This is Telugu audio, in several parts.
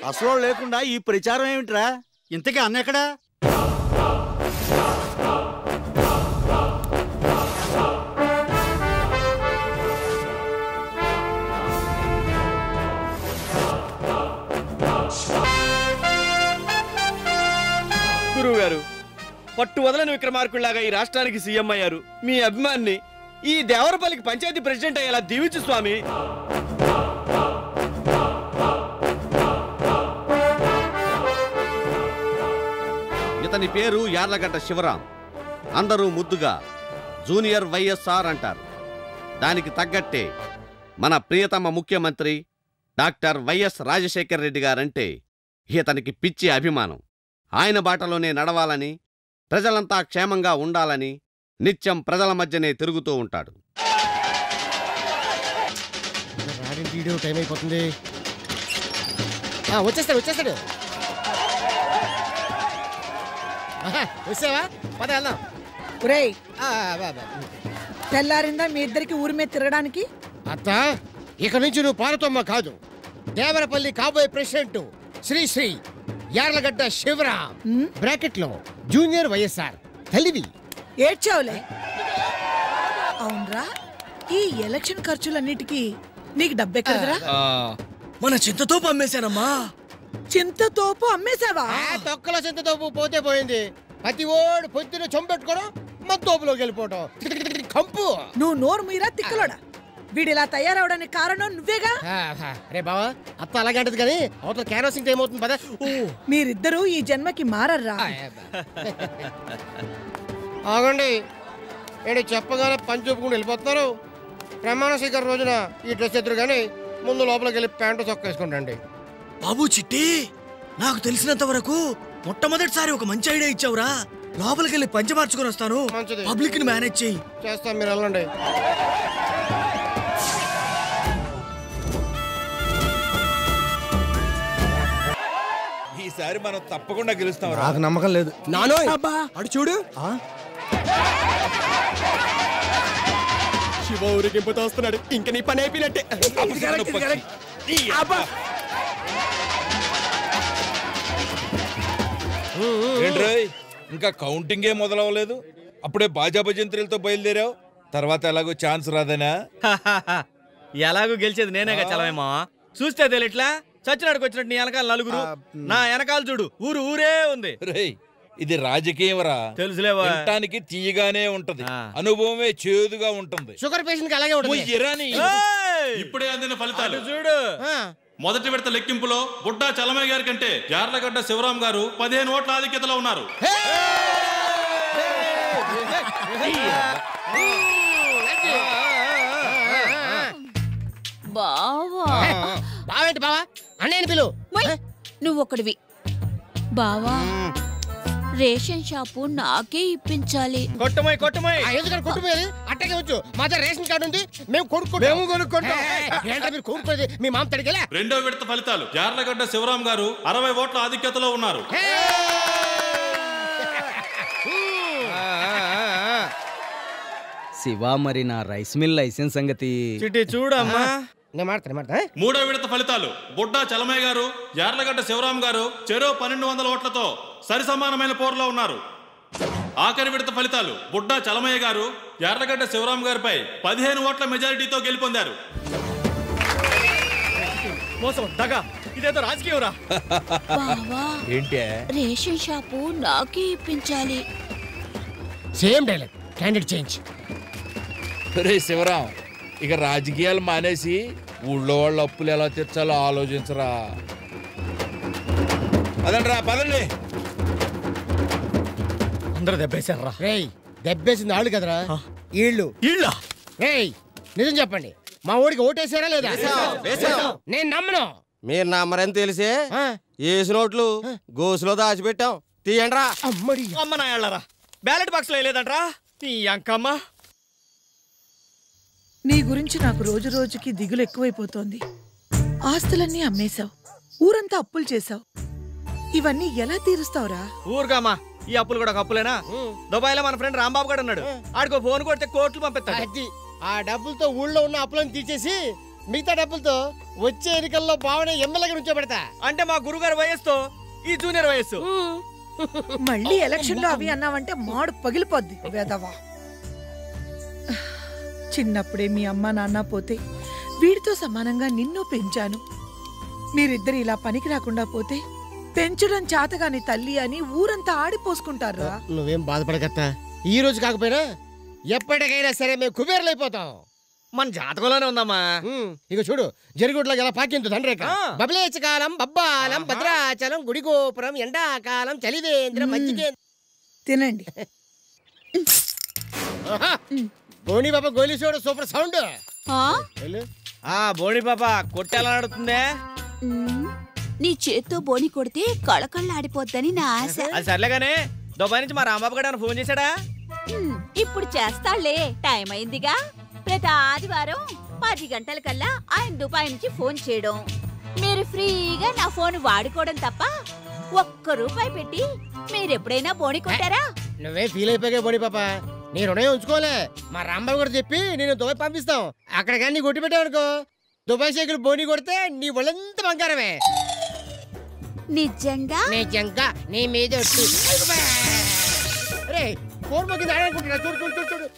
అసలు లేకుండా ఈ ప్రచారం ఏమిట్రా ఇంతకీ అన్న ఎక్కడా గురువు గారు పట్టు వదలని విక్రమార్కుల్లాగా ఈ రాష్ట్రానికి సీఎం అయ్యారు మీ అభిమాన్ని ఈ దేవరపల్లికి పంచాయతీ ప్రెసిడెంట్ అయ్యేలా దీవించు స్వామి ఇతని పేరు యార్లగడ్డ శివరాం అందరూ ముద్దుగా జూనియర్ వైఎస్ఆర్ అంటారు దానికి తగ్గట్టే మన ప్రియతమ ముఖ్యమంత్రి డాక్టర్ వైఎస్ రాజశేఖర్ రెడ్డి గారంటే ఇతనికి పిచ్చి అభిమానం ఆయన బాటలోనే నడవాలని ప్రజలంతా క్షేమంగా ఉండాలని నిత్యం ప్రజల మధ్యనే తిరుగుతూ ఉంటాడు వీడియో టైం అయిపోతుంది ఆ, వచ్చేస్తాడు వచ్చేస్తాడు ఆహా, వచ్చావా పద వెళ్దాం ఒరేయ్ ఆ, బా, బా. తెల్లారిందా మీ ఇద్దరికి ఊరి మీద తిరగడానికి అత్త ఇక నుంచి నువ్వు పార్వతమ్మ కాదు దేవరపల్లి కాబోయే ప్రెసిడెంట్ శ్రీ శ్రీ యార్లగడ్డ శివరాం బ్రాకెట్ లో జూనియర్ వైఎస్ఆర్ తల్లివి ఏడ్చావులే అవునరా ఈ ఎలక్షన్ ఖర్చులన్నిటికీ నీకు డబ్బెక్కడదరా మన చింతతో అమ్మేశానమ్మా చింతతోపు అమ్మేశావా ఆ తొక్కల చింతతో పోతే పోయింది ప్రతి ఓడు పొద్దున చొంపెట్టుకోవడం మత్తోపులోకి వెళ్ళిపోవడం కంపు నువ్వు నోరు మీరా తిక్కలోడా వీడిలా తయారవడానికి కారణం నువ్వేగా ఆ, ఆ, రే బావా అత్త అలాగే అంటది కానీ అవతల క్యారోసింగ్ టైం అవుతుంది పద మీరిద్దరూ ఈ జన్మకి మారర్రా ఆగండి ఏంటి చెప్పగానే పని చూపుకుంటూ వెళ్ళిపోతున్నారు ప్రమాణ స్వీకారం రోజున ఈ డ్రెస్ ఎదురు కానీ ముందు లోపలికి వెళ్ళి ప్యాంటు చొక్క వేసుకుంటండి బాబు చిట్టి నాకు తెలిసినంత వరకు మొట్టమొదటిసారి ఒక మంచి ఐడియా ఇచ్చావురా లోపలికి వెళ్ళి పంచ మార్చుకొని వస్తాను మంచిది. పబ్లిక్ ని మేనేజ్ చెయ్యి చేస్తాం మీరు వెళ్ళండి ఈసారి మనం తప్పకుండా గెలుస్తాం నాకు నమ్మకం లేదు నానో అడు చూడు శివ ఊరికింపుతో వస్తున్నాడు ఇంక నీ పని అయిపోయినట్టే ఏంట్రోయ్ ఇంకా కౌంటింగ్ ఏ మొదలవ్వలేదు అప్పుడే బాజా భజంత్రులతో బయలుదేరావు తర్వాత ఎలాగో ఛాన్స్ రాదనా ఎలాగో గెలిచేది నేనేగా చలవేమా చూస్తే తెలియట్లా చచ్చినాడుకు వచ్చినట్టు నీ వెనకాల నలుగురు నా వెనకాల చూడు ఊరు ఊరే ఉంది రేయ్ ఇది రాజకీయం రా తెలుసులేవా వినటానికి తీయగానే ఉంటది ఆ. అనుభవమే చేదుగా ఉంటుంది షుగర్ పేషెంట్ కి అలాగే ఉంటుంది మొయ్యిరాని. ఏయ్! ఇప్పుడే అందిన ఫలితాలు అటు చూడు ఆ, మొదటి విడత లెక్కింపులో బుడ్డా చలమయ్య గారి కంటే యార్లగడ్డ శివరాం గారు పదిహేను ఓట్ల ఆధిక్యతలో ఉన్నారు బావా బావేంటి బావా అన్నయ్యని పిలు మొయ్, నువ్వొకడివి బావా రేషన్ షాపు నాకే ఇప్పించాలి కొట్టమోయ్ కొట్టమోయ్ ఆ, ఎందుకని కొట్టుపోయేది అట్టగే వచ్చు మా దగ్గర రేషన్ కార్డు ఉంది మేము కొనుక్కుంటాం మేము కొనుక్కుంటాం ఏంటో మీరు కొనుక్కోలేదు మీ మామ తడిగలే రెండో విడత ఫలితాలు యార్లగడ్డ శివరాం గారు అరవై ఓట్ల ఆధిక్యతలో ఉన్నారు శివ మరి నా రైస్ మిల్ లైసెన్స్ సంగతి చిట్టి చూడమ్మా నేను మాడతాను మాడతా మూడో విడత ఫలితాలు బుడ్డా చలమయ్య గారు యార్లగడ్డ శివరాం గారు చెరో పన్నెండు వందల ఓట్లతో సరి సమానమైన పోరులో ఉన్నారు ఆఖరి విడత ఫలితాలు బుడ్డా చలమయ్య గారు యార్లగడ్డ శివరాం గారిపై పదిహేను ఓట్ల మెజారిటీతో గెలుపొందారు మోసం దగా ఇదేదో రాజకీయం రా బావా ఏంటే రేషన్ షాపు నాకే ఇప్పించాలి సేమ్ డైలాగ్ క్యాండిడేట్ చేంజ్ రే శివరాం ఇక రాజకీయాలు మానేసి ఊళ్ళో వాళ్ళ అప్పులు ఎలా తీర్చాలో ఆలోచించరా పదండి రా పదండి అందరూ దెబ్బేశారు రా రేయ్ దెబ్బేసింది ఆళ్ళు కదరా ఈళ్ళు ఇళ్ళ రేయ్ నిజం చెప్పండి మా ఊడికి ఓటేసారా లేదా నేను నమ్మను మీరు నమ్మరని తెలిసే ఆ, ఏసు నోట్లు గోసులో దాచిపెట్టాం తీయండ్రా అమ్మడి అమ్మ నా ఏళ్ళరా బ్యాలెట్ బాక్స్ లో వేయలేదంట్రా ఈ అంకమ్మ నీ గురించి నాకు రోజు రోజుకి దిగులు ఎక్కువైపోతోంది ఆస్తులన్నీ అమ్మేశావు ఊరంతా అప్పులు చేశావు ఇవన్నీ ఎలా తీరుస్తావురా ఊరుగామా ఈ అప్పులు కూడా ఒక అప్పులేనా దుబాయ్లో మన ఫ్రెండ్ రాంబాబు కూడా ఉన్నాడు ఆడికో ఫోన్ కొడితే కోట్లు పంపిస్తాడు అది ఆ డబ్బులతో ఊళ్ళో ఉన్న అప్పులను తీసేసి మిగతా డబ్బులతో వచ్చే ఎన్నికల్లో బావనే ఎమ్మెల్యేగా నుంచో పెడతా అంటే మా గురుగారి వయస్సు ఈ జూనియర్ వయస్సు మళ్ళీ ఎలక్షన్ లో అవి అన్నావంటే మాడు పగిలిపోద్ది వేదవా చిన్నప్పుడే మీ అమ్మ నాన్న పోతే వీడితో సమానంగా నిన్ను పెంచాను మీరిద్దరు ఇలా పనికి రాకుండా పోతే పెంచడం చేతగాని తల్లి అని ఊరంతా ఆడిపోసుకుంటారా నువ్వేం బాధపడకత్తా ఈ రోజు కాకపోయినా ఎప్పటికైనా సరే మేము కుబేర్లైపోతాం మన జాతకంలోనే ఉందమ్మా ఉమ్, ఇక చూడు జరిగుడ్లో ఎలా పాకింది తండ్రేక ఆ. బబలేచకాలం బబ్బాలం భద్రాచలం గుడిగోపురం ఎండాకాలం చలివేంద్రం మజ్జిగే తినండి ఆహా! గోని బాబా గోలీ చూడు సూపర్ సౌండ్ ఆ? వెళ్ళు. ఆ బోడి పాప కొట్టేలా నడుతుందే మ్, నీ చేత్తో బోని కొడితే కళకళ్ళాడిపోద్దని నా ఆశ అది సర్లేగానే దుబాయ్ నుంచి మా రాంబాబు గారు ఫోన్ చేశాడా మ్, ఇప్పుడు చేస్తాళ్లే టైం అయిందిగా ప్రతి ఆదివారం పది గంటలకల్లా ఆయన దుబాయ్ నుంచి ఫోన్ చేయడం మీరు ఫ్రీగా నా ఫోన్ వాడుకోవడం తప్ప ఒక్క రూపాయి పెట్టి మీరెప్పుడైనా బోని కొట్టారా నువ్వే ఫీల్ అయిపోయా బోడి పాప నీ రుణం ఉంచుకోలే మా రాంబాబు గారు చెప్పి నేను దుబాయ్ పంపిస్తాం అక్కడ కానీ నీ కొట్టి పెట్టావనుకో దుబాయ్ సైకిల్ బోని కొడితే నీ ఒళ్ళంతా బంగారమే నిజంగా నీ జంక నీ మీద ఒట్టు. రే ఫోన్ మొక్కింది ఆడనుకుంటున్నా చూడు చూడు చూడు చూడు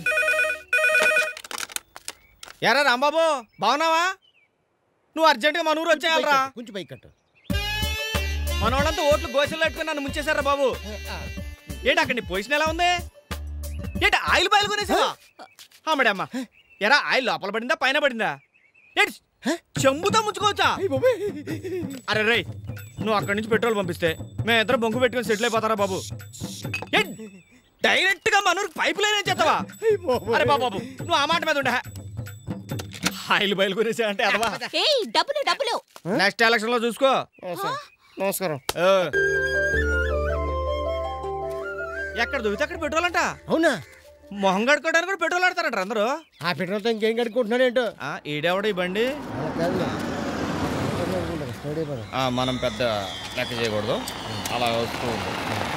ఎరా రాంబాబు బాగున్నావా నువ్వు అర్జెంటుగా మన ఊరు వచ్చేయాలరా కొంచెం పైకి కట్టు మన వాళ్ళంతా ఓట్లు గోసలు పెట్టుకుని నన్ను ముంచేశారా బాబు ఏంటి అక్కడ నీ పొజిషన్ ఎలా ఉంది ఏంటి ఆయిల్ బాయిల్ కొనేసావా అమ్మడి అమ్మ ఎరా ఆయిల్ లోపల పడిందా పైన పడిందా ఏంటి చెంబుతో ముంచుకోవచ్చా అరే రేయ్ నువ్వు అక్కడి నుంచి పెట్రోల్ పంపిస్తే మేము ఇద్దరు బొంకు పెట్టుకుని సెటిల్ అయిపోతారా బాబు ఏంటి డైరెక్ట్ గా మనూరికి పైప్ లైన్ చేస్తావా అరే బాబు బాబు నువ్వు ఆ మాట మీద ఉండే ఆయిల్ బయలు కొనేసా అంటే అదవా ఏయ్ డబ్బులు డబ్బులు నెక్స్ట్ ఎలక్షన్ లో చూసుకో నమస్కారం ఓ. ఎక్కడ దొరికితే అక్కడ పెట్రోల్ అంట అవునా మొహం కడుక్కోవడానికి కూడా పెట్రోల్ ఆడతారంట అందరూ ఆ పెట్రోల్తో ఇంకేం కడుక్కుంటున్నాడు ఏంటో ఆ, ఈడెవడ ఈ బండి ఆ, మనం పెద్ద లెక్క చేయకూడదు అలా వస్తూ ఉంది.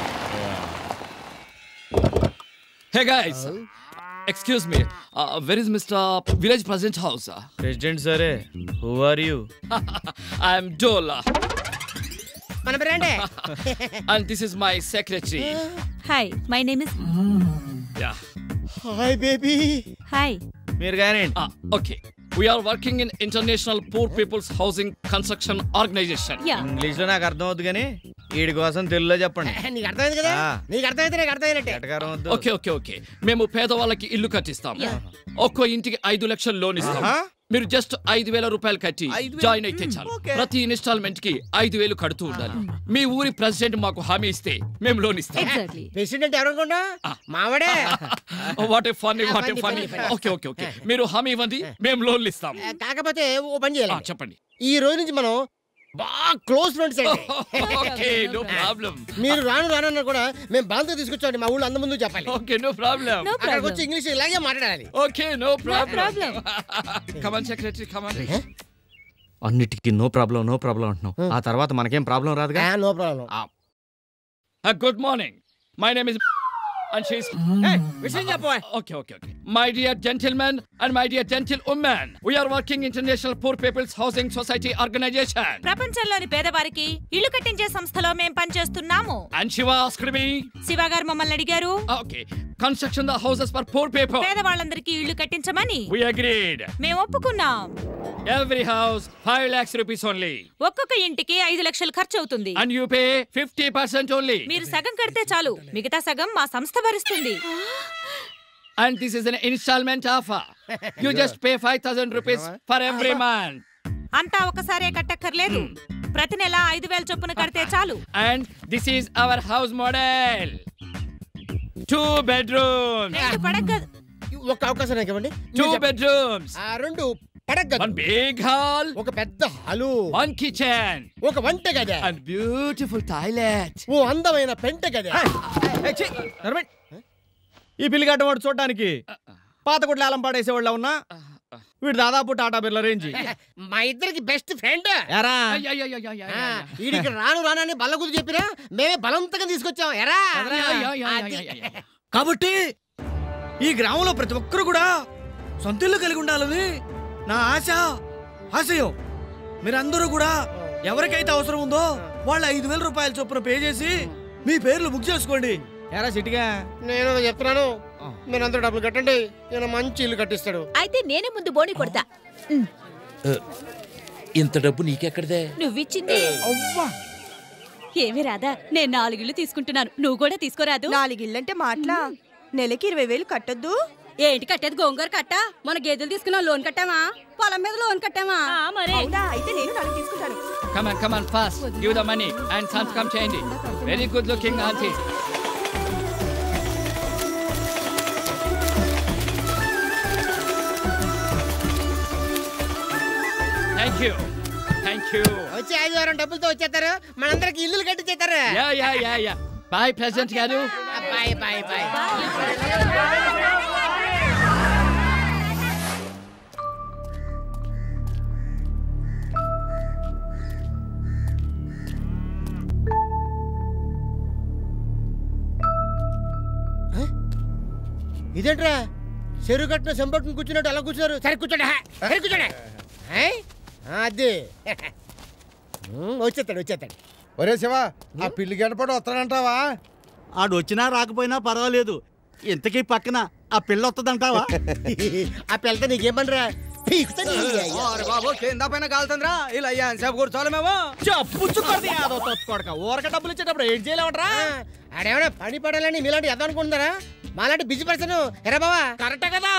Hey guys, excuse me. Uh, where is Mr. Village President House? President సరే who are you I am Dola, మన బ్రాండే and this is my secretary. Hi my name is Yeah. Hi baby hi మీరు కానీ Ah, okay. We are working in International Poor People's Housing Construction Organization. Yeah English లో నాకు అర్థం అవుతుంది కానీ వీడి కోసం తెలుగులో చెప్పండి నీకు అర్థమైంది కదా ఆ. నీకు అర్థమైతే నీకు అర్థమైనట్టే ఎటకారం వద్దు ఓకే ఓకే ఓకే మేము పేదవాళ్ళకి ఇల్లు కట్టిస్తాం ఒక్కో ఇంటికి ఐదు లక్షలు లోన్ ఇస్తాం ఆహా. మీరు జస్ట్ ఐదు వేల రూపాయలు కట్టి ఐదు వేలు? జాయిన్ అయితే చాలు ఓకే. ప్రతి ఇన్స్టాల్మెంట్ కి ఐదు వేలు కడుతూ ఉండాలి మీ ఊరి ప్రెసిడెంట్ మాకు హామీ ఇస్తే మేము లోన్ ఇస్తాం ఎగ్జాక్ట్లీ ప్రెసిడెంట్ ఎవరనుకున్నా మావాడే what a funny what a funny, funny funny, funny. Okay okay okay మీరు హామీ ఇవ్వండి మేము లోన్లు ఇస్తాం ఆ, కాకపోతే ఓ పని ఆ, చేయాలి చెప్పండి ఈ రోజు నుంచి మనం బాగా క్లోజ్ ఫ్రెండ్స్ అండి ఓకే నో ప్రాబ్లం మీరు రాను రానన్నా కూడా మేము బాంతో తీసుకొచ్చామండి మా ఊళ్ళో అంద ముందు చెప్పాలి ఓకే నో ప్రాబ్లం నో అక్కడికి ప్రాబ్లం వచ్చి ఇంగ్లీష్ ఇలాగే మాట్లాడాలి okay no problem problem. Come on secretary come on అన్నిటికీ నో ప్రాబ్లం నో ప్రాబ్లం అంటున్నావు ఆ తర్వాత మనకేం ప్రాబ్లం రాదుగా no problem good morning my name is and she's విషయం చెప్పు okay okay okay my dear gentlemen and my dear gentlewomen we are working international poor people's housing society organization ప్రపంచంలోని పేదవారికి ఇల్లు కట్టించే సంస్థలో మేం పనిచేస్తున్నాము and Shiva asked me Shiva గారు మమ్మల్ని అడిగారు okay construction the houses for poor people పేదవాళ్ళందరికీ ఇల్లు కట్టించమని we agreed మేము ఒప్పుకున్నాం every house 5 lakhs rupees only ఒక్కొక్క ఇంటికి ఐదు లక్షలు ఖర్చు అవుతుంది and you pay 50% only మీరు సగం కడితే చాలు మిగతా సగం మా సంస్థ భరిస్తుంది and this is an installment offer you just pay 5000 rupees for every month అంతా ఒకసారే కట్టక్కర్లేదు ప్రతి నెల ఐదు వేల చొప్పున కడితే చాలు and this is our house model two bedrooms రెండు పడగ్గ ఒక అవకాశం నాకు ఇవ్వండి two bedrooms ఆ రెండు పడగదు one big hall ఒక పెద్ద హాలు one kitchen ఒక వంట గది and beautiful toilet ఓ అందమైన పెంట గది ఏయ్, ఛీ, నడవండి. ఈ పిల్లి గడ్డవాడు చూడడానికి పాత గుడ్ల ఆలం పాడేసేవాళ్ళ ఉన్నా వీడు దాదాపు టాటా బిర్ల రేంజ్ మా ఇద్దరికి బెస్ట్ ఫ్రెండ్ ఎరా Ay, ay, ay, ay, ay, ay, ay. వీడికి రాను రానని బల్ల కుది చెప్పినా మేమే బలవంతంగా తీసుకొచ్చాం ఎరా Ay, ay, ay, ay, అది. ay, ay, ay. కాబట్టి ఈ గ్రామంలో ప్రతి ఒక్కరు కూడా సొంత ఇల్లు కలిగి ఉండాలని నా ఆశ ఆశయం మీరందరూ కూడా ఎవరికైతే అవసరం ఉందో వాళ్ళ ఐదు వేల రూపాయల చొప్పున పే చేసి మీ పేర్లు బుక్ చేసుకోండి ఎరా సిటిగా నేను చెప్తున్నాను మీరు అందరూ డబ్బులు కట్టండి నేను మంచి ఇల్లు కట్టిస్తాడు అయితే నేనే ముందు బోని కొడతా ఉమ్, ఇంత డబ్బు నీకెక్కడిదే నువ్విచ్చింది ఏమి రాదా నేను నాలుగిళ్ళు తీసుకుంటున్నాను నువ్వు కూడా తీసుకోరాదు నాలుగిళ్ళంటే మాటలా నెలకి ఇరవై వేలు కట్టొద్దు ఏంటి కట్టేది గోంగూర కట్ట మన గేదెలు తీసుకున్నాం లోన్ కట్టామా పొలం మీద లోన్ కట్టామా మరే అవునా అయితే నేను నాలుగు తీసుకుంటాను Come on, come on, fast. Give the money and some come change. Very good looking auntie. Thank you. Thank you. వచ్చి ఆదివారం డబ్బులతో వచ్చేస్తారు మనందరికి ఇల్లులు కట్టించేస్తారు Yeah, yeah, yeah, yeah. Bye, President Garu. Bye bye bye ఇదేంట్రా చెరువు కట్టిన సంపట్టుని కూర్చున్నట్టు అలా కూర్చున్నారు సరే కూర్చోండి హా, సరే కూర్చోండి ఏయ్? ఆ, అది ఉమ్, వచ్చేస్తాడు వచ్చేస్తాడు ఒరే శివ ఆ పిల్లి గడపడు వస్తాడంటావా ఆడు వచ్చినా రాకపోయినా పర్వాలేదు ఇంతకీ పక్కన ఆ పిల్ల వస్తుందంటావా ఆ పిల్లతో నీకేమనరా పీకుతాను బాబు కింద పైన కాలుతుందిరా ఇలా ఎంతసేపు కూర్చోవాలి మేము చెప్పుచ్చుకోండి యాదో తొత్తుకోడక ఊరక డబ్బులు ఇచ్చేటప్పుడు ఏం చేయలేమంటారా ఆడేమన్నా పని పడాలని మీలాంటి ఎద అనుకుంటున్నారా మాలాంటి బిజీ పర్సన్ ఎరా బావా కరెక్టే కదా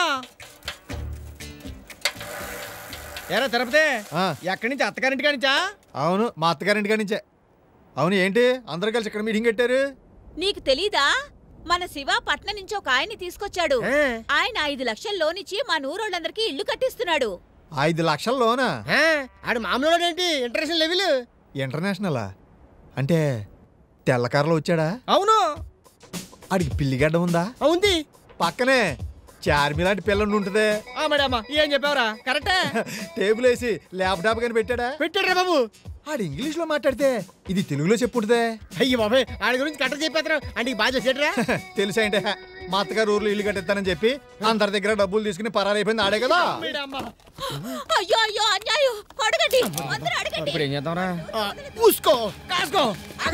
ఏరా తిరుపతి ఎక్కడి నుంచి అత్తగారింటి కానించా అవును మా అత్తగారింటి నుంచే అవును ఏంటి అందరూ కలిసి ఇక్కడ మీటింగ్ పెట్టారు నీకు తెలీదా మన శివ పట్నం నుంచి ఒక ఆయన్ని తీసుకొచ్చాడు ఆయన ఐదు లక్షలు లోన్ ఇచ్చి మా నూరోళ్ళందరికీ ఇల్లు కట్టిస్తున్నాడు ఐదు లక్షల లోనా ఆడు మామూలు ఏంటి ఇంటర్నేషనల్ లెవెల్ ఇంటర్నేషనలా అంటే తెల్లకారులో వచ్చాడా అవును ఆడికి పిల్లిగడ్డ ఉందా ఉంది పక్కనే చార్మి లాంటి పిల్లని ఉంటుందే ఆ మేడమ్మ ఏం చెప్పావురా కరెక్టే టేబుల్ వేసి ల్యాప్టాప్ కానీ పెట్టాడా పెట్టాడు బాబు ఆడు ఇంగ్లీష్ లో మాట్లాడితే ఇది తెలుగులో చెప్పుంటుందే అయ్యి బాబాయ్ ఆడి గురించి కట్ట చెప్పేస్తారు అంటే ఈ బాగా చేసేట్రా తెలుసా అంటే మా అత్తగారు ఊర్లో ఇల్లు కట్టిస్తానని చెప్పి అందరి దగ్గర డబ్బులు తీసుకుని పరారైపోయింది ఆడే కదా అయ్యో అయ్యో అన్యాయం అడగండి అందరూ అడగండి ఇప్పుడు ఏం చేద్దాంరా మూసుకో కాసుకో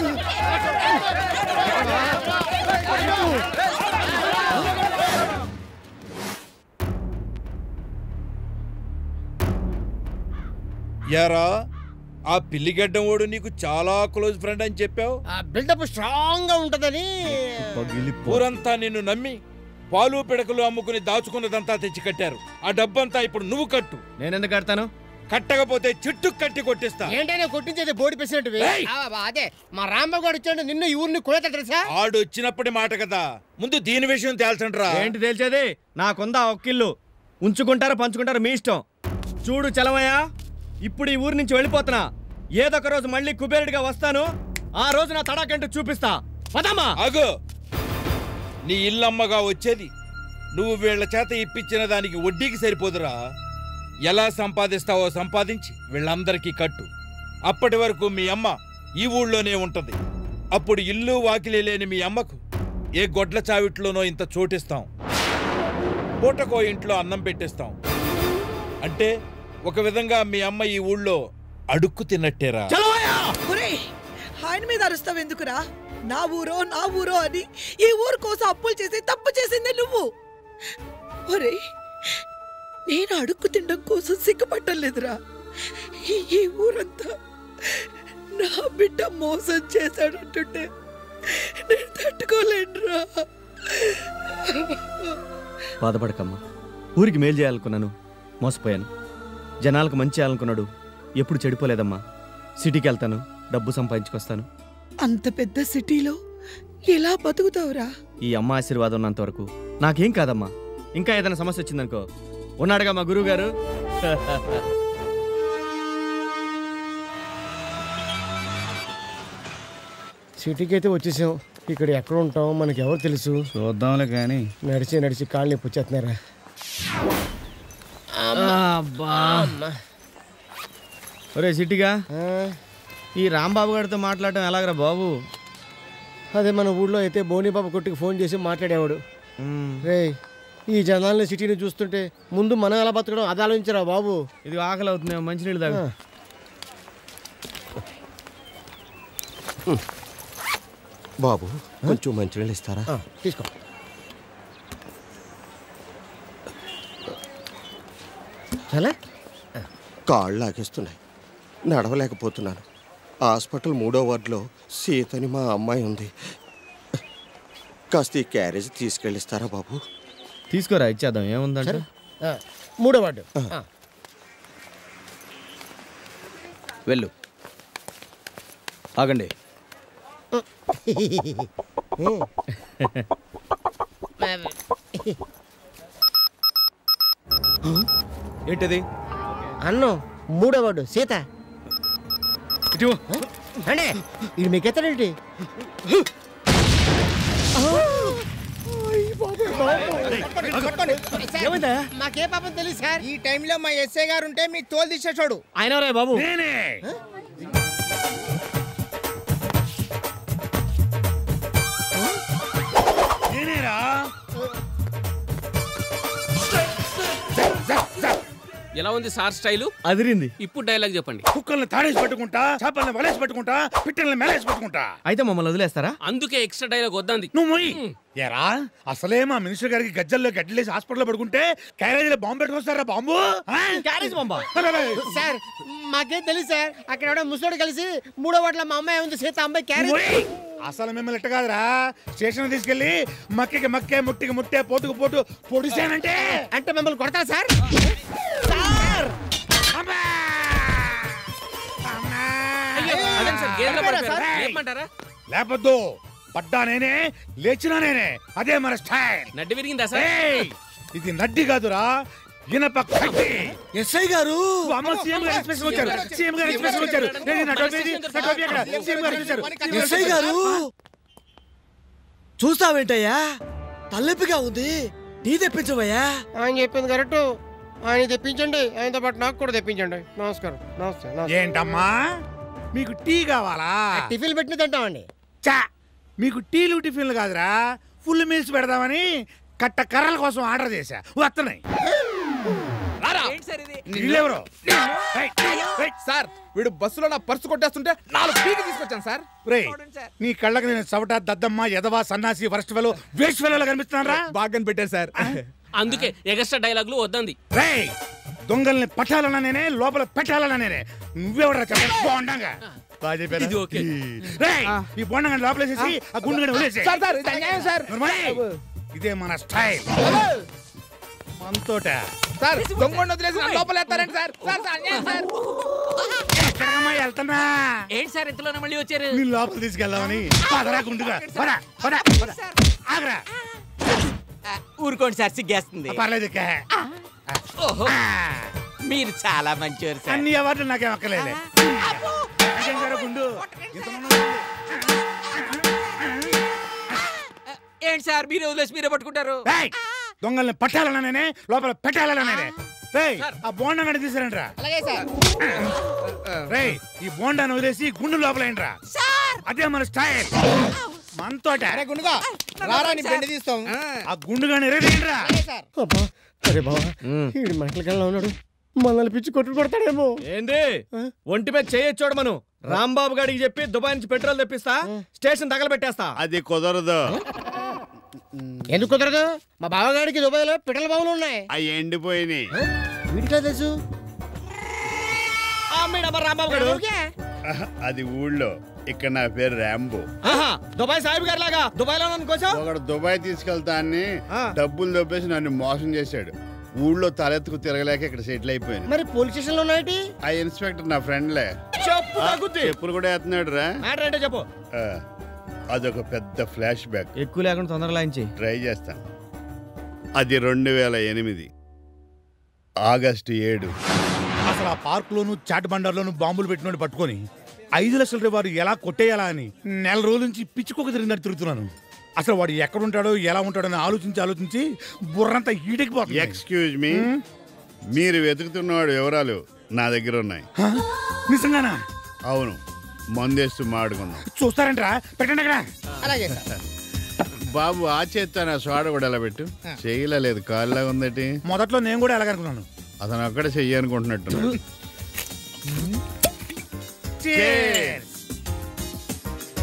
యారా ఆ పిల్లిగడ్డం ఓడు నీకు చాలా క్లోజ్ ఫ్రెండ్ అని చెప్పావు బిల్డప్ స్ట్రాంగ్ గా ఉంటదని ఊరంతా నిన్ను నమ్మి పాలు పిడకలు అమ్ముకుని దాచుకున్నదంతా తెచ్చి కట్టారు ఆ డబ్బంతా ఇప్పుడు నువ్వు కట్టు నేనెందుకు కడతాను కట్టకపోతే చెట్టు కట్టి కొట్టిస్తా ఏంటైనా కొట్టించేది బోడి పేసినట్టు అదే మా రాంబాబు గారు వచ్చాడు నిన్ను ఈ ఊరిని కొడతా తెలుసా ఆడు వచ్చినప్పటి మాట కదా ముందు దీని విషయం తేల్చండ్రా ఏంటి తెలిసేది నాకుందా ఒక్కిల్లు ఉంచుకుంటారా పంచుకుంటారా మీ ఇష్టం చూడు చలమయ్య ఇప్పుడు ఈ ఊరి నుంచి వెళ్ళిపోతున్నా ఏదొక రోజు మళ్ళీ కుబేరుడిగా వస్తాను ఆ రోజు నా తడాకంటూ చూపిస్తా పదమ్మా అగు నీ ఇల్లమ్మగా వచ్చేది నువ్వు వీళ్ళ చేత ఇప్పించిన దానికి వడ్డీకి సరిపోదురా ఎలా సంపాదిస్తావో సంపాదించి వీళ్ళందరికీ కట్టు అప్పటి వరకు మీ అమ్మ ఈ ఊళ్ళోనే ఉంటది అప్పుడు ఇల్లు వాకిలి లేని మీ అమ్మకు ఏ గొడ్ల చావిట్లోనో ఇంత చోటిస్తాం పూటకో ఇంట్లో అన్నం పెట్టిస్తాం అంటే ఒక విధంగా మీ అమ్మ ఈ ఊళ్ళో అడుక్కు తిన్నట్టేరా ఒరేయ్, ఆయన మీద అరుస్తావు ఎందుకురా నా ఊరో నా ఊరో అని ఈ ఊరు కోసం అప్పులు చేసి తప్పు చేసింది నువ్వు ఒరేయ్ నేను అడుక్కు తినడం కోసం సిగ్గుపట్టలేదురా ఈ- ఈ ఊరంతా నా బిడ్డ మోసం చేశాడంటుంటే నేను తట్టుకోలేనురా బాధపడకమ్మా ఊరికి మేలు చేయాలనుకున్నాను మోసపోయాను జనాలకు మంచి చేయాలనుకున్నాడు ఎప్పుడు చెడిపోలేదమ్మా సిటీకి వెళ్తాను డబ్బు సంపాదించుకొస్తాను అంత పెద్ద సిటీలో ఎలా బతుకుతావురా ఈ అమ్మ ఆశీర్వాదం ఉన్నంత వరకు నాకేం కాదమ్మా ఇంకా ఏదైనా సమస్య వచ్చిందనుకో ఉన్నాడుగా మా గురువు గారు సిటీకి అయితే వచ్చేసాం ఇక్కడ ఎక్కడ ఉంటాం మనకి ఎవరు తెలుసు చూద్దాంలే కానీ నడిచి నడిచి కాళ్ళు నొప్పి వచ్చేస్తున్నారా ఒరే సిటీగా ఈ రాంబాబు గారితో మాట్లాడటం ఎలాగరా బాబు అదే మన ఊళ్ళో అయితే బోనిబాబు కొట్టుకు ఫోన్ చేసి మాట్లాడేవాడు రే ఈ జనాల్ని సిటీని చూస్తుంటే ముందు మనం ఎలా బతకడం అది ఆలోచించరా బాబు ఇది ఆకలి అవుతుంది మంచినీళ్ళు తాగు బాబు కొంచెం మంచినీళ్ళు ఇస్తారా తీసుకో చాలా కాళ్ళు లాగేస్తున్నాయి నడవలేకపోతున్నాను హాస్పిటల్ మూడో వార్డులో సీతని మా అమ్మాయి ఉంది కాస్త ఈ క్యారేజ్ తీసుకెళ్ళిస్తారా బాబు తీసుకోరా ఇచ్చేద్దాం ఏముందంటే మూడో వార్డు వెళ్ళు ఆగండి ఏంటిది అన్నం మూడో వార్డు సీత అంటే ఇది మీకెత్తడేంటి ఏమైందా మాకే పాపం తెలియదు సార్ ఈ టైంలో మా ఎస్ఐ గారు ఉంటే మీ తోలు తీసేసాడు ఆయన రే బాబు నేనే నేనేరా ఎలా ఉంది సార్ స్టైలు అదిరింది ఇప్పుడు డైలాగ్ చెప్పండి కుక్కల్ని తాడేసి పెట్టుకుంటా చేపల్ని వలేసి పెట్టుకుంటా పిట్టల్ని మెలేసి పెట్టుకుంటా అయితే మమ్మల్ని వదిలేస్తారా అందుకే ఎక్స్ట్రా డైలాగ్ వద్దంది నువ్వు మొయ్యి ఎరా అసలే మా మినిస్టర్ గారికి గజ్జల్లో గడ్డలేసి హాస్పిటల్లో పడుకుంటే క్యారేజీలో బాంబు పెట్టుకొస్తారా బాంబు క్యారేజ్ బాంబా సార్ మాకేం తెలుసు సార్ అక్కడ ఎవడో ముసలోడు కలిసి మూడో వాటిలో మా అమ్మాయి ఉంది సీత అమ్మాయి క్యారేజ్ మొయ్యి. అసలు మిమ్మల్ని ఇట్ట కాదురా స్టేషన్ తీసుకెళ్లి మక్కికి మక్కే ముట్టికి ముట్టే పోటుకు పోటు పొడిచానంటే అంటే మిమ్మల్ని కొడతారా సార్ అదేంటి సార్ గేదెలా పడిపోయారు? లేపమంటారా లేపొద్దు పడ్డా నేనే లేచినా నేనే అదే మన స్టైల్ నడ్డి విరిగిందా సార్ ఏయ్! ఇది నడ్డి కాదురా ఇనప కట్టి ఎస్ఐ గారు అమ్మ సీఎం గారు ఎక్స్ప్రెషన్ వచ్చారు సీఎం గారు ఎక్స్ప్రెషన్ వచ్చారు ఏది నా టోపీ ఏది? నా టోపీ ఎక్కడ? సీఎం గారు వచ్చారు ఎస్ఐ గారు చూస్తావేంటయ్యా తలెప్పిగా ఉంది టీ తెప్పించవయ్యా ఆయన చెప్పింది కరెక్ట్ ఆయన తెప్పించండి ఆయనతో పాటు నాకు కూడా తెప్పించండి నమస్కారం నమస్తే నమస్తే. ఏంటమ్మా మీకు టీ కావాలా టిఫిన్ పెట్టిన తింటామండి చా మీకు టీలు టిఫిన్లు కాదురా ఫుల్ మీల్స్ పెడదామని కట్ట కర్రల కోసం ఆర్డర్ చేశా వస్తున్నాయి వీళ్ళెవరు సార్ వీడు బస్సులో నా పర్సు కొట్టేస్తుంటే నాలుగు పీకి తీసుకొచ్చాను సార్ రేయ్ నీ కళ్ళకి నేను సవట దద్దమ్మ ఎదవా సన్నాసి వరస్ట్ ఫెలో వేస్ట్ ఫెలో కనిపిస్తున్నారా బాగా కనిపెట్టారు సార్ అందుకే ఎగస్ట్రా డైలాగులు వద్దంది రేయ్ దొంగల్ని పట్టాలన్నా నేనే లోపల పెట్టాలన్నా నేనే నువ్వెవడరా చెప్పండి బోండంగా బాగా చెప్పారా? ఇది ఓకే. రేయ్ ఈ బోండంగా లోపలేసేసి ఆ గుండు గడి వదిలేసి సార్ సార్ ఇది అన్యాయం సార్ ఇదే మన స్టైల్ మనతోట సార్ దొంగ వదిలేసి నన్ను లోపల వేస్తారండి సార్ సార్ సార్ అన్యాయం సార్ ఎక్కడికమ్మా వెళ్తున్నా ఏంటి సార్ ఇంతలోనే మళ్ళీ వచ్చారు నీ లోపల తీసుకెళ్దామని పదరా గుండుగా పద పద పద. ఆగరా ఊరుకోండి సార్ సిగ్గేస్తుంది పర్లేదు ఇక. ఓహో మీరు చాలా మంచివారు సార్ అన్ని అవార్డులు నాకేం అక్కర్లేదు ఇంకేం సార్ గుండు ఇంతమంది ఏంటి సార్ మీరు వదిలేసి మీరే పట్టుకుంటారు రేయ్, దొంగల్ని పట్టాలన్నా నేనే లోపల పెట్టాలన్నా నేనే రేయ్ ఆ బోండా గడి తీసారంట్రా అలాగే సార్ రేయ్ ఈ బోండాను వదిలేసి గుండు లోపల ఏంట్రా అదే మన స్టైల్ మనతోట గుండుగా రారా నీ బెండ తీస్తాం ఆ గుండు గాని ఎరగండ్రా అబ్బా అరే బావా వీడి మంటల కల్లా ఉన్నాడు మనల్ని పిచ్చి కొట్టుడు కొడతాడేమో ఏంది ఒంటి మీద చేయొచ్చోడు మనం రాంబాబు గారికి చెప్పి దుబాయ్ నుంచి పెట్రోల్ తెప్పిస్తా స్టేషన్ తగలబెట్టేస్తా అది కుదరదు ఎందుకు కుదరదు మా బావగాడికి దుబాయ్లో పిట్టల బావులు ఉన్నాయి అవి ఎండిపోయినాయి వీడికి తెలుసు రాంబాబు గారు అది ఊళ్ళో ఇక్కడ నా పేరు రాంబో ఆహా, దుబాయ్ సాహిబ్ గారు లాగా దుబాయ్ లో నన్ను కోసం ఒకడు దుబాయ్ తీసుకెళ్తా అని డబ్బులు దొబ్బేసి నన్ను మోసం చేశాడు ఊళ్ళో తలెత్తుకు తిరగలేక ఇక్కడ సెటిల్ అయిపోయాను మరి పోలీస్ స్టేషన్ లో ఉన్నాయటి ఆ ఇన్స్పెక్టర్ నా ఫ్రెండ్లే చెప్పు తగ్గుద్ది చెప్పులు కూడా వేస్తున్నాడు రా మ్యాటర్ ఏంటో చెప్పు అదొక పెద్ద ఫ్లాష్ బ్యాక్ ఎక్కువ లేకుండా తొందరగా లాంచి ట్రై చేస్తాను అది రెండు వేల ఎనిమిది ఆగస్టు ఏడు అసలు ఆ పార్క్ లోను చాట్ బండార్లోను బాంబులు పెట్టినోడు పట్టుకొని ఐదు లక్షల రూపాయలు ఎలా కొట్టేయాలా అని నెల రోజుల నుంచి పిచ్చుకోక తిరిగినట్టు తిరుగుతున్నాను అసలు వాడు ఎక్కడ ఉంటాడో ఎలా ఉంటాడో అని ఆలోచించి ఆలోచించి బుర్రంతా ఈడెక్కిపోతుంది ఎక్స్క్యూజ్ మీ మీరు వెతుకుతున్నవాడు వివరాలు నా దగ్గర ఉన్నాయి నిజంగానా అవును మందేస్తూ మాడుకుందాం చూస్తారంటరా పెట్టండి అక్కడ అలాగే సార్ బాబు ఆ చేత్తో నా సోడ కూడా ఎలా పెట్టు చేయలేదు కాళ్ళగా ఉందటి మొదట్లో నేను కూడా ఎలాగనుకున్నాను అతను అక్కడ చెయ్యి అనుకుంటున్నట్టున్నాడు Cheers.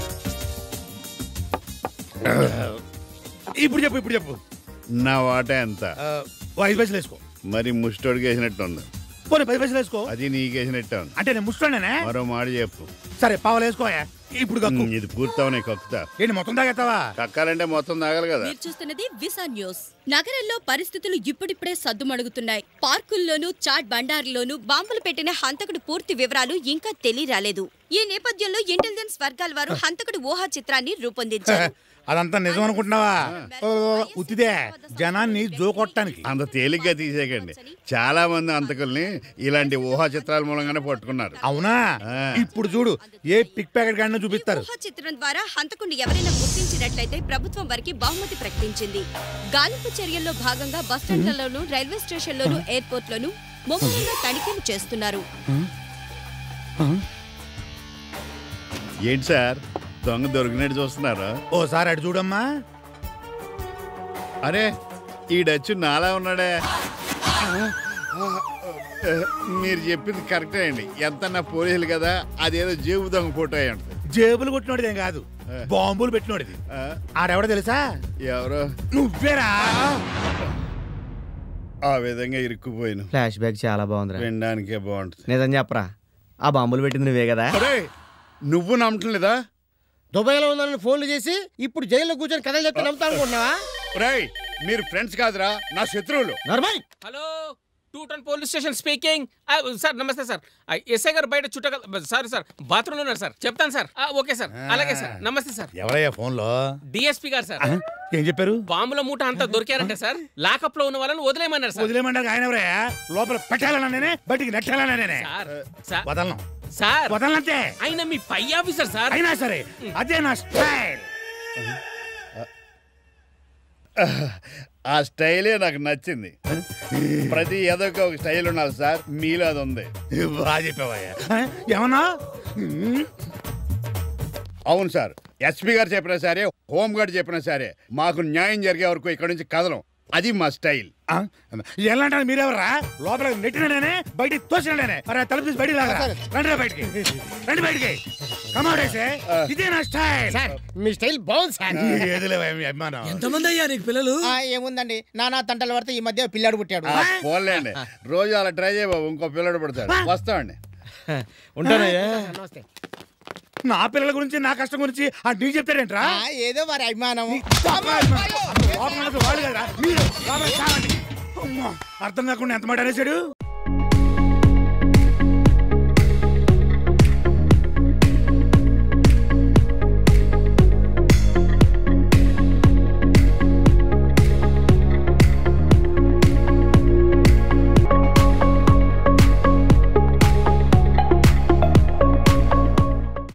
ఇప్పుడు చెప్పు ఇప్పుడు చెప్పు నా వాటా ఎంత ఓ ఐదు పైసలు వేసుకో మరి ముష్టోడికి వేసినట్టు ఉంది పోనీ పది పైసలు వేసుకో అది నీకేసినట్టే ఉంది అంటే నేను ముష్టోనేనే మరో మాట చెప్పు సరే పావులు వేసుకోయా ఇప్పుడు కక్కు ఉమ్, ఇది పూర్తవనే కక్కుతా ఏంటి మొత్తం తాగేస్తావా కక్కాలంటే మొత్తం తాగాలి కదా మీరు చూస్తున్నది విసా న్యూస్ నగరంలో పరిస్థితులు ఇప్పుడిప్పుడే సద్దుమణుగుతున్నాయి పార్కుల్లోనూ చాట్ బండారులోనూ బాంబులు పెట్టిన హంతకుడు పూర్తి వివరాలు ఇంకా తెలియరాలేదు ఈ నేపథ్యంలో ఇంటెలిజెన్స్ వర్గాల వారు హంతకుడు ఊహా చిత్రాన్ని రూపొందించారు అదంతా నిజం అనుకుంటున్నావా ఓ, ఉత్తిదే జనాన్ని జోకొట్టడానికి అంత తేలిగ్గా తీసేయకండి చాలా మంది అంతకుల్ని ఇలాంటి ఊహా చిత్రాల మూలంగానే పట్టుకున్నారు అవునా ఇప్పుడు చూడు ఏ పిక్ ప్యాకెట్ గాడిని చూపిస్తారు ఊహా చిత్రం ద్వారా హంతకుడిని ఎవరైనా గుర్తించినట్లయితే ప్రభుత్వం వారికి బహుమతి ప్రకటించింది గాలింపు చర్యల్లో భాగంగా బస్టాండ్లలోనూ రైల్వే స్టేషన్లోనూ ఎయిర్పోర్ట్లోనూ ముమ్మరంగా తనిఖీలు చేస్తున్నారు ఏంటి సార్ దొంగ దొరికినట్టు చూస్తున్నారా ఓసారి అటు చూడమ్మా అరే ఈడచ్చు నాలా ఉన్నాడే మీరు చెప్పింది కరెక్టే అండి ఎంత నా పోలీసులు కదా అదేదో జేబు దొంగ ఫోటో అయ్యి ఉంటుంది జేబులు కొట్టినోడిదేం కాదు బాంబులు పెట్టినోడిది ఆడెవడో తెలుసా ఎవరో నువ్వేరా ఆ విధంగా ఇరుక్కుపోయాను ఫ్లాష్ బ్యాక్ చాలా బాగుందిరా వినడానికే బాగుంటుంది నిజం చెప్పరా ఆ బాంబులు పెట్టింది నువ్వే కదా అరే నువ్వు నమ్మటం లేదా దుబాయ్లో ఉందని ఫోన్లు చేసి ఇప్పుడు జైల్లో కూర్చొని కథలు చెప్తే నమ్ముతా అనుకుంటున్నావా రేయ్ మీరు ఫ్రెండ్స్ కాదురా నా శత్రువులు నర్మయ్ hello two town police station speaking sir నమస్తే సార్ ఆ, ఎస్ఐ గారు బయట చుట్టగల సారీ సార్ బాత్రూమ్ ఉన్నారు సార్ చెప్తాను సార్ ఆ, ఓకే సార్ అలాగే సార్ నమస్తే సార్ ఎవరయ్యా ఫోన్లో డిఎస్పీ గారు సార్ ఆ? ఏం చెప్పారు బాంబుల మూట అంతా దొరికారంటే సార్ లాకప్ లో ఉన్న వాళ్ళని వదిలేయమన్నారు సార్ వదిలేమంటారు ఆయన ఎవరయ్యా లోపల పెట్టాలన్నా నేనే బయటికి నెట్టాలన్నా నేనే సార్ సార్ వదలను సార్ వదలనంతే ఆయన మీ పై ఆఫీసర్ సార్ అయినా సరే అదే నా స్టైల్ ఆ స్టైలే నాకు నచ్చింది ప్రతి ఏదోకి ఒక స్టైల్ ఉండాలి సార్ మీలో అది ఉంది బాగా చెప్పావయ్యా ఆ? ఏమన్నా అవును సార్ ఎస్పీ గారు చెప్పినా సరే హోమ్ గార్డ్ చెప్పినా సరే మాకు న్యాయం జరిగే వరకు ఇక్కడ నుంచి కదలం అది మా స్టైల్ ఎలాంటారు మీరెవరా లోపల నెట్టిన నేనే బయటికి తోసిన నేనే అరే తలుపు తీసి బయటికి లాగా రండి రా బయటికి రండి బయటికి కమాడేసే ఇదే నా స్టైల్ సార్ మీ స్టైల్ బాగుంది సార్ ఏదిలే మీ అభిమానం ఎంతమంది అయ్యా నీకు పిల్లలు ఆ, ఏముందండి నానా తంటలు పడితే ఈ మధ్య పిల్లాడు పుట్టాడు పోలేండి రోజు అలా ట్రై చేయ బాబు ఇంకో పిల్లడు పడతాడు వస్తామండి నమస్తే నా పిల్లల గురించి నా కష్టం గురించి ఆ నీకు చెప్తారేంట్రా ఆ, ఏదో వారి అభిమానం లోపల ఉన్నది వాళ్ళు కదరా మీరు లోపల చావండి. అమ్మా, అర్థం కాకుండా ఎంత మాట అనేసాడు